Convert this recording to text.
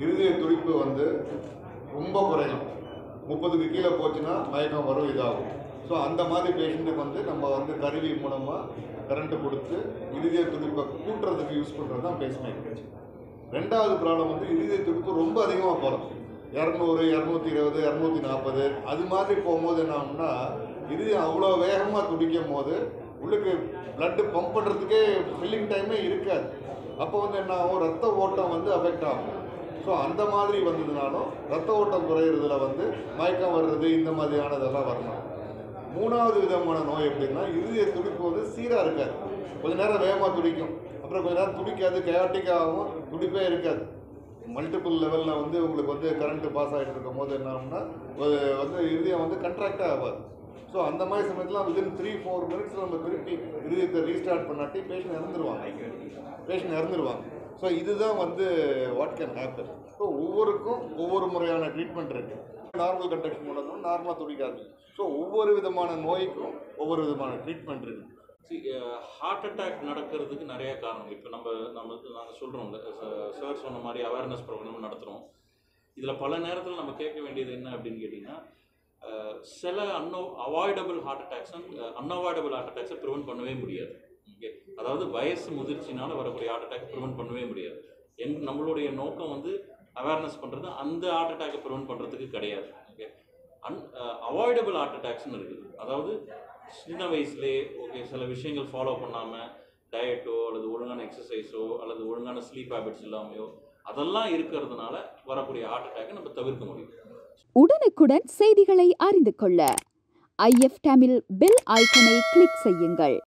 இருதய துடிப்பு வந்து ரொம்ப குறையும் முப்பதுக்கு கீழே போச்சுன்னா மயக்கம் வரும் இதாகும் ஸோ அந்த மாதிரி பேஷண்ட்டுக்கு வந்து நம்ம வந்து கருவி மூலமாக கரண்ட்டு கொடுத்து இருதய துடிப்பை கூட்டுறதுக்கு யூஸ் பண்ணுறது தான் பேஸ்மேக்கர் ரெண்டாவது ப்ராப்ளம் வந்து இருதய துடிப்பு ரொம்ப அதிகமாக போகிறோம் இரநூறு இரநூத்தி இருபது இரநூத்தி நாற்பது அது மாதிரி போகும்போது என்ன ஆகும்னா இருதயம் அவ்வளோ வேகமாக துடிக்கும் போது உள்ளுக்கு பிளட்டு பம்ப் பண்ணுறதுக்கே ஃபில்லிங் டைமே இருக்காது அப்போ வந்து என்ன ஆகும் ரத்த ஓட்டம் வந்து அஃபெக்ட் ஆகும் ஸோ அந்த மாதிரி வந்ததுனாலும் ரத்த ஓட்டம் குறையிறதுல வந்து மயக்கம் வர்றது இந்த மாதிரியானதெல்லாம் வரணும் மூணாவது விதமான நோய் எப்படின்னா இருதய துடிப்பு வந்து சீராக இருக்காது கொஞ்ச நேரம் வேகமாக துடிக்கும் அப்புறம் கொஞ்ச நேரம் துடிக்காது கயாட்டிக்காகவும் துடிப்பே இருக்காது மல்டிபிள் லெவலில் வந்து உங்களுக்கு வந்து கரண்ட்டு பாஸ் ஆகிட்டு இருக்கும் போது என்ன ஆகும்னா ஒரு வந்து இருதயம் வந்து கண்ட்ராக்டாக ஆகாது ஸோ அந்த மாதிரி சமயத்தில் வித்தின் த்ரீ ஃபோர் மினிட்ஸில் நம்ம திருப்பி இருதயத்தை ரீஸ்டார்ட் பண்ணாட்டி பேஷண்ட் இறந்துருவாங்க பேஷண்ட் இறந்துருவாங்க ஸோ இதுதான் வந்து வாட் கேன் ஹேப்பன் ஸோ ஒவ்வொருக்கும் ஒவ்வொரு முறையான ட்ரீட்மெண்ட் இருக்குது நார்மல் கண்டக்ஷன் பண்ணணும் நார்மலாக துடிக்காது ஸோ ஒவ்வொரு விதமான நோய்க்கும் ஒவ்வொரு விதமான ட்ரீட்மெண்ட் இருக்குது ஹார்ட் அட்டாக் நடக்கிறதுக்கு நிறைய காரணம் இப்போ நம்ம நம்ம நாங்கள் சொல்கிறோம்ல சார் சொன்ன மாதிரி அவேர்னஸ் ப்ரோக்ராம் நடத்துகிறோம் இதில் பல நேரத்தில் நம்ம கேட்க வேண்டியது என்ன அப்படின்னு கேட்டிங்கன்னா அஹ், சில அன்னோ avoidable heart attacks unavoidable heart அட்டாக்ஸை ப்ரிவென்ட் பண்ணவே முடியாது ஓகே அதாவது வயசு முதிர்ச்சினால வரக்கூடிய ஹார்ட் அட்டாக் ப்ரிவென்ட் பண்ணவே முடியாது என் நம்மளுடைய நோக்கம் வந்து அவேர்னஸ் பண்ணுறது அந்த ஹார்ட் அட்டாக்கை ப்ரிவென்ட் பண்ணுறதுக்கு கிடையாது ஓகே அன் அவாய்டபிள் ஹார்ட் அட்டாக்ஸ்னு இருக்குது அதாவது சின்ன வயசுலேயே ஓகே சில விஷயங்கள் ஃபாலோ பண்ணாமல் டயட்டோ அல்லது ஒழுங்கான எக்ஸசைஸோ அல்லது ஒழுங்கான ஸ்லீப் ஹேபிட்ஸ் இல்லாமையோ அதெல்லாம் இருக்கிறதுனால வரக்கூடிய ஹார்ட் அட்டாக்கை நம்ம தவிர்க்க முடியும் உடனுக்குடன் செய்திகளை அறிந்து கொள்ள ஐஎஃப் தமிழ் பெல் ஐக்கனை கிளிக் செய்யுங்கள்